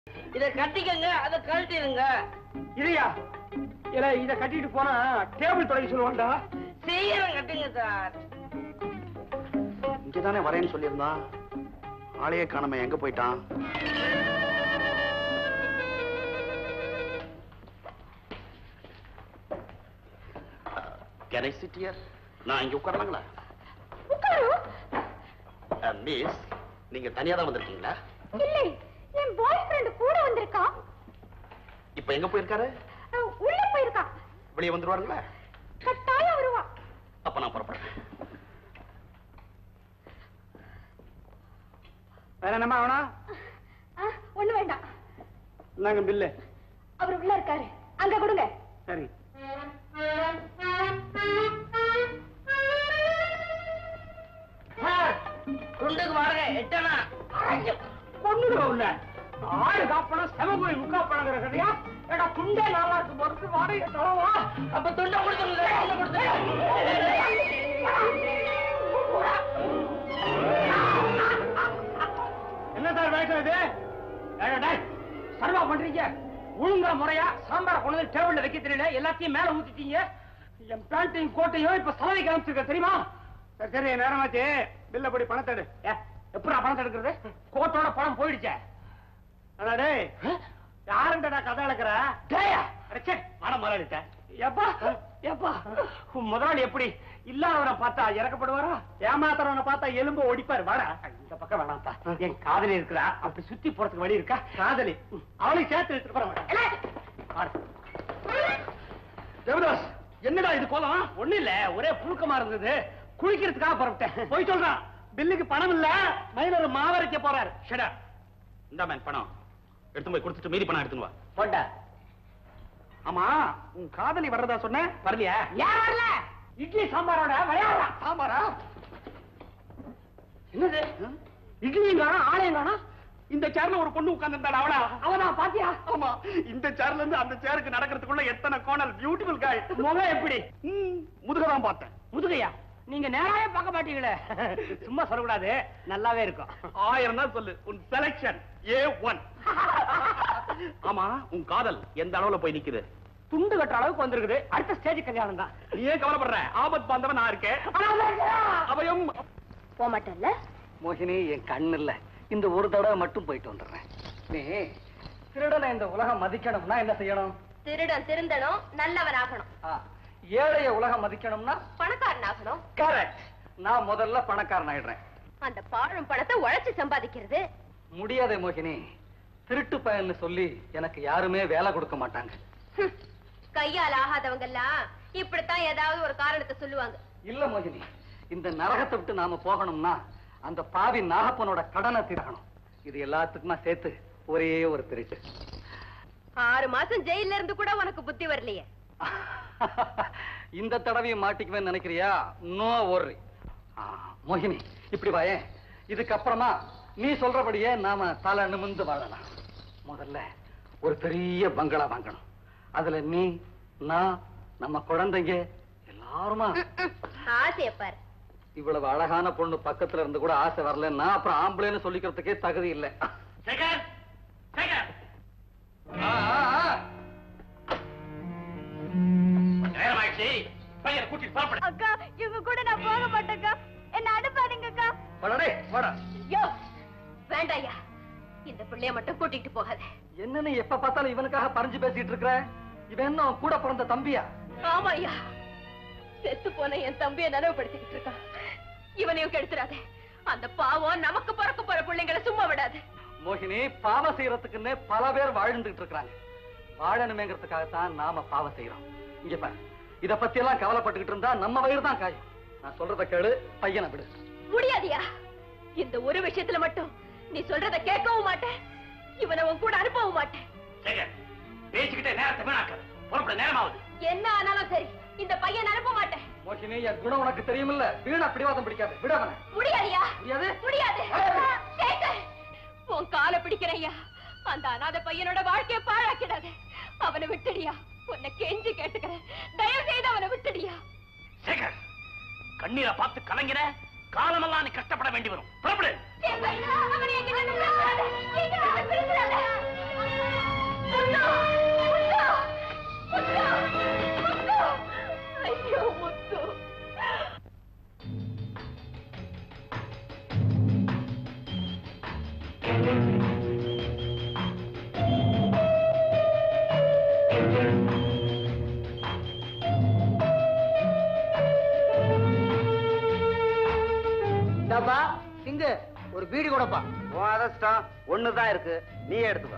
இத கட்டிக்கங்க அதை கழட்டிடுங்க இல்லையா இல்ல இத கட்டிட்டு போனா டேபிள் தொடங்கி சொல்லுவான்டா சீக்கிரம் கட்டுங்க சார் இங்கதானே வரேன்னு சொல்லியிருந்தான் ஆளையே காணாம எங்க போயிட்டான் கேன் ஐ சிட் ஹியர் நான் இங்க உட்காரலாங்களா மிஸ் நீங்க தனியா தான் வந்திருக்கீங்களா இல்லை என் பாய் ஃப்ரெண்ட் கூட வந்திருக்கான் இப்ப எங்க போயிருக்காரு அஹ், உள்ள போயிருக்கான் வெளியே வந்துருவாருங்களா கட்டாயம் வருவான் அப்ப நான் புறப்படுறேன் வேற என்னமா வேணா அஹ், ஒண்ணு வேண்டாம் நாங்க பில்லு அவர் உள்ள இருக்காரு அங்க கொடுங்க சரி சார் துண்டுக்கு வாடகை எட்டனா கொண்டு உள்ள ஆடு காப்பணம் செவகோயில் முக்கா பணங்கிற கதையா ஏடா துண்டே நாளா இருக்கு பொறுத்து வாடகை தரவா அப்ப துண்டை கொடுத்துருங்க துண்டை என்ன சார் வேஷம் இது ஏடா டேய், சர்வா பண்றீங்க ஒழுங்கா முறையா சாம்பார கொண்டு வந்து டேபிள்ல வைக்க தெரியல எல்லாத்தையும் மேல ஊத்திட்டீங்க என் பேண்டையும் கோட்டையும் இப்ப சலவைக்கு அனுப்பிச்சிருக்க தெரியுமா சரி சரி நேரமாச்சு பில்ல படி பணத்தை எடு ஏ, எப்படிடா பணத்தை எடுக்கிறது கோட்டோட பணம் போயிடுச்சே அடா டேய் யாருண்டடா கதை அளக்குற டேயா அடச்சே வர முதலாளிட்ட எப்பா எப்பா உன் முதலாளி எப்படி இல்லாதவனை பார்த்தா இறக்கப்படுவாரா ஏமாத்துறவனை பார்த்தா எலும்பு ஒடிப்பாரு வாடா இந்த பக்கம் வேணாம்ப்பா என் காதலி இருக்கிறா அப்படி சுத்தி போறதுக்கு வழி இருக்கா காதலி அவளையும் சேர்த்து எடுத்துட்டு போற தேவதாஸ் என்னடா இது கோலம் ஒண்ணு இல்ல ஒரே புழுக்கமா இருந்தது குளிக்கிறதுக்காக புறப்பட்டேன் போய் சொல்றான் பில்லுக்கு பணம் இல்ல மயிலர் மாவரைக்க போறாரு ஷடா இந்த மேன் பணம் எடுத்து போய் கொடுத்துட்டு மீதி பணம் எடுத்துன்னு வா போண்டா ஆமா உன் காதலி வர்றதா சொன்ன வரலையா ஏன் வரல இட்லி சாம்பாரோட விளையாடலாம் சாம்பாரா என்னது இட்லியும் காணும் ஆலயம் காணும் இந்த சேர்ல ஒரு பொண்ணு உட்கார்ந்திருந்தாடா அவளா அவனா பாத்தியா ஆமா இந்த சேர்ல இருந்து அந்த சேருக்கு நடக்கிறதுக்குள்ள எத்தனை கோணல் பியூட்டிஃபுல் காய் முகம் எப்படி முதுகதான் பார்த்தேன் முதுகையா நீங்க நேராவே பார்க்க மாட்டீங்களே சும்மா சொல்லக்கூடாது நல்லாவே இருக்கும் ஆயிரம் தான் சொல்லு உன் செலக்ஷன் ஏ ஒன் ஆமா உன் காதல் எந்த அளவுல போய் நிக்குது துண்டு கட்டுற அளவுக்கு வந்திருக்குது அடுத்த ஸ்டேஜ் கல்யாணம் தான் நீ ஏன் கவலைப்படுற ஆபத் பாந்தவன் நான் இருக்கேன் அவையும் போக மாட்டேன்ல மோகினி என் கண்ணு இல்ல இந்த ஒரு தடவை மட்டும் போயிட்டு வந்துடுறேன் நீ திருடனை இந்த உலகம் மதிக்கணும்னா என்ன செய்யணும் திருடன் திருந்தணும் நல்லவன் ஆகணும் ஆ, ஏழைய உலகம் மதிக்கணும்னா பணக்காரன் ஆகணும் கரெக்ட் நான் முதல்ல பணக்காரன் ஆயிடுறேன் அந்த பாழும் பணத்தை உழைச்சு சம்பாதிக்கிறது முடியாதே மோகினி திருட்டு பயன்னு சொல்லி எனக்கு யாருமே வேலை கொடுக்க மாட்டாங்க ஹம், கையால் ஆகாதவங்க எல்லாம் இப்படித்தான் ஏதாவது ஒரு காரணத்தை சொல்லுவாங்க இல்ல மோகினி இந்த நரகத்தை விட்டு நாம போகணும்னா அந்த பாவி நாகப்பனோட கடனை தீரணும் இது எல்லாத்துக்குமா சேர்த்து ஒரே ஒரு திருட்டு ஆறு மாசம் ஜெயில இருந்து கூட உனக்கு புத்தி வரலையே இந்த தடவையும் மாட்டிக்குவேன்னு நினைக்கிறியா நோ ஒர்ரி மோகினி இப்படி வாயே இதுக்கப்புறமா நீ சொல்றபடியே நாம தலை நிமிந்து வாழலாம் முதல்ல ஒரு பெரிய பங்களா வாங்கணும் அதுல நீ நான் நம்ம குழந்தைங்க எல்லாருமா ஆசைய பாரு இவ்வளவு அழகான பொண்ணு பக்கத்துல இருந்து கூட ஆசை வரலன்னா அப்புறம் ஆம்பளைன்னு சொல்லிக்கிறதுக்கே தகுதி இல்லை சேகர் சேகர் ஆ, ஆ, ஆ. நேரம் ஆயிடுச்சு பையனை கூட்டிட்டு புறப்படு அக்கா இவங்க கூட நான் போக மாட்டேக்கா என்ன அனுப்பாதீங்க அக்கா வாடா டேய், வாடா யோ வேண்டாயா இந்த பிள்ளைய மட்டும் கூட்டிட்டு போகாத என்ன நீ எப்ப பார்த்தாலும் இவனுக்காக பறிஞ்சு பேசிட்டு இருக்கிற இவன் என்ன உன் கூட பிறந்த தம்பியா ஆமாய்யா செத்து போன என் தம்பியை நினைவுபடுத்திக்கிட்டு இருக்கான் இவனையும் கெடுத்துறாதே அந்த பாவம் நமக்கு பிறக்க போற பிள்ளைங்களை சும்மா விடாது மோகினி பாவம் செய்யறதுக்குன்னு பல பேர் வாழ்ந்துட்டு இருக்காங்க வாழணுமேங்கிறதுக்காகத்தான் நாம பாவம் செய்யறோம் இங்க பாரு இத பத்தி எல்லாம் கவலைப்பட்டுக்கிட்டு இருந்தா நம்ம வயிறு தான் காயும் நான் சொல்றத கேளு பையனை விடு முடியாதியா இந்த ஒரு விஷயத்துல மட்டும் நீ சொல்றத கேட்கவும் மாட்டேன் இவனை உன் கூட அனுப்பவும் மாட்டேன் சேகர் பேசிக்கிட்டே நேரத்தை வீணாக்காத புறப்பட நேரமாகுது என்ன ஆனாலும் சரி இந்த பையன் அனுப்ப மாட்டேன் மோகினி என் குணம் உனக்கு தெரியுமில்ல வீணா பிடிவாதம் பிடிக்காது விடவன முடியாதியா முடியாது முடியாது சேகர், உன் காலை பிடிக்கிறையா அந்த அனாதை பையனோட வாழ்க்கைய பாழாக்கிடாத அவனை விட்டுடியா உன்னை கெஞ்சி கேட்டுக்கிறேன் தயவு செய்து அவனை விட்டுடியா சேகர் கண்ணீரை பார்த்து கலங்கின காலமெல்லாம் நீ கஷ்டப்பட வேண்டி வரும் புறப்படு சேகர், அவனை என்கிட்ட இருந்து பிரிச்சிடாத. என்கிட்ட இருந்து பிரிச்சிடாத. இந்தாப்பா சிங்கு ஒரு பீடி கூடப்பா உன் அதிர்ஷ்டம் ஒண்ணுதான் இருக்கு நீ எடுத்துக்கோ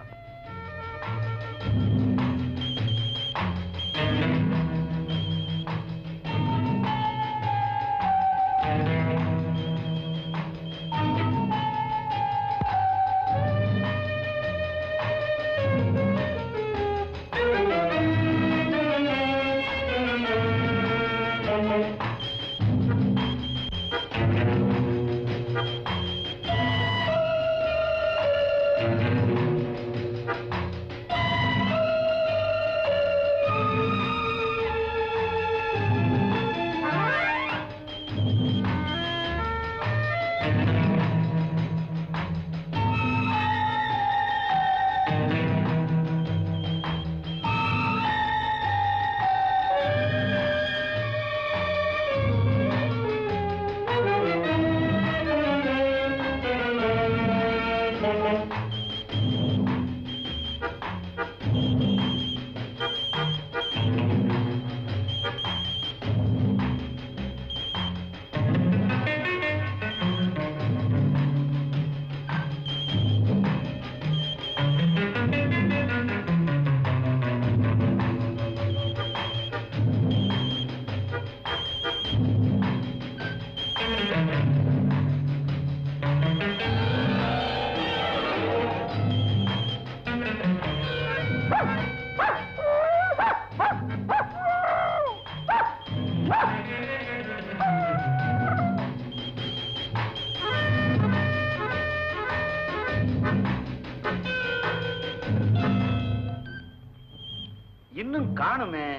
இன்னும் காணுமே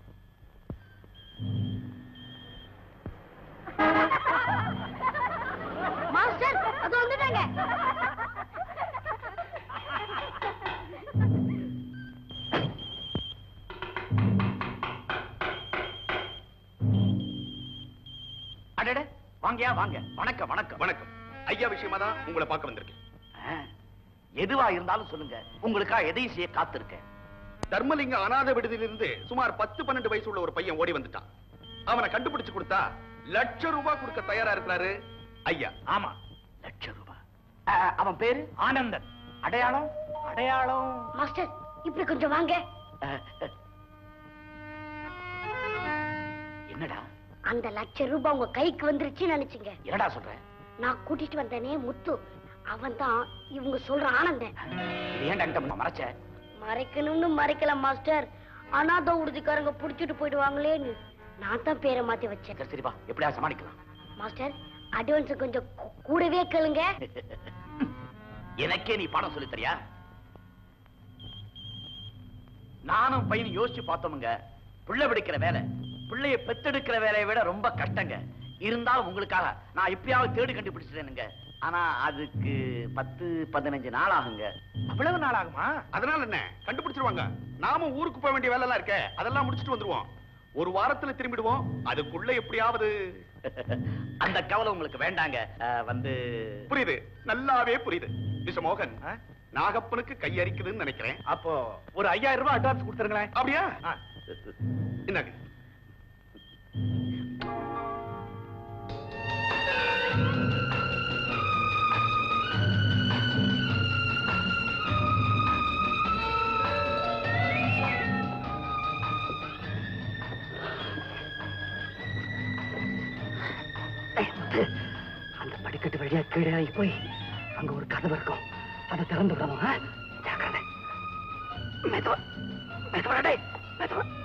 மாஸ்டர் அது வந்துட்டாங்க அடட வாங்கயா வாங்க வணக்கம் வணக்கம் வணக்கம் ஐயா விஷயமா தான் உங்களை பார்க்க வந்திருக்கேன் எதுவா இருந்தாலும் சொல்லுங்க உங்களுக்கா எதையும் செய்ய காத்திருக்கேன் தர்மலிங்க அநாத விடுதியிலிருந்து சுமார் பத்து பன்னெண்டு வயசு உள்ள ஒரு பையன் ஓடி வந்துட்டான் அவனை கண்டுபிடிச்சு கொடுத்தா லட்சம் ரூபாய் கொடுக்க தயாரா இருக்கிறாரு ஐயா ஆமா லட்சம் ரூபாய் அவன் பேரு ஆனந்தன் அடையாளம் அடையாளம் மாஸ்டர் இப்படி கொஞ்சம் வாங்க என்னடா அந்த லட்சம் ரூபாய் உங்க கைக்கு வந்துருச்சுன்னு நினைச்சீங்க என்னடா சொல்ற நான் கூட்டிட்டு வந்தேனே முத்து அவன் தான் இவங்க சொல்ற ஆனந்தன் இது ஏன்டா என்கிட்ட மறைச்ச மறைக்கணும்னு மறைக்கல மாஸ்டர் அனாத உறுதிக்காரங்க புடிச்சிட்டு போயிடுவாங்களேன்னு நான் தான் பேரை மாத்தி வச்சேன் சரி சரி வா எப்படியா சமாளிக்கலாம் மாஸ்டர் அட்வான்ஸ் கொஞ்சம் கூ- கூடவே கேளுங்க எனக்கே நீ பாடம் சொல்லி தரியா நானும் பையனும் யோசிச்சு பார்த்தோமுங்க பிள்ளை பிடிக்கிற வேலை பிள்ளைய பெத்தெடுக்கிற வேலையை விட ரொம்ப கஷ்டங்க இருந்தாலும் உங்களுக்காக நான் எப்படியாவது தேடி கண்டுபிடிச்சிட்டேனுங்க ஆனா அதுக்கு பத்து பதினஞ்சு நாள் ஆகுங்க அவ்வளவு நாள் ஆகுமா அதனால என்ன கண்டுபிடிச்சிருவாங்க நாம ஊருக்கு போக வேண்டிய வேலை எல்லாம் இருக்க அதெல்லாம் முடிச்சிட்டு வந்துருவோம் ஒரு வாரத்துல திரும்பிடுவோம் அதுக்குள்ள எப்படியாவது அந்த கவலை உங்களுக்கு வேண்டாங்க அஹ், வந்து புரியுது நல்லாவே புரியுது மிஸ்டர் மோகன் நாகப்பனுக்கு கையரிக்குதுன்னு நினைக்கிறேன் அப்போ ஒரு ஐயாயிரம் ரூபாய் அட்வான்ஸ் கொடுத்துருங்களேன் அப்படியா என்னங்க அந்த படிக்கட்டு வழியா கீழே இறங்கி போய் அங்க ஒரு கதவு இருக்கும் அதை திறந்து விடணும் ஆ? ஜாக்கிரதை மெதுவா மெதுவா டேய் மெதுவா